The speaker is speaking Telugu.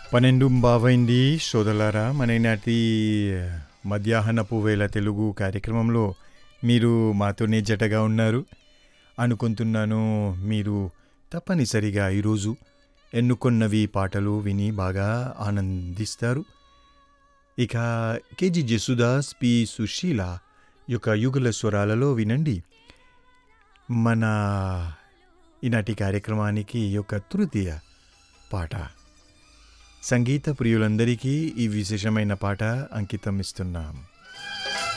పన్నెండు బావైంది సోదరులారా మన ఈనాటి మధ్యాహ్నపు వేళ తెలుగు కార్యక్రమంలో మీరు మాతోనే జటగా ఉన్నారు అనుకుంటున్నాను మీరు తప్పనిసరిగా ఈరోజు ఎన్నుకొన్నవి పాటలు విని బాగా ఆనందిస్తారు ఇక కేజీ జసుదాస్ పి సుశీల యొక్క యుగల స్వరాలలో వినండి మన ఈనాటి కార్యక్రమానికి యొక్క తృతీయ పాట సంగీత ప్రియులందరికీ ఈ విశేషమైన పాట అంకితం ఇస్తున్నాం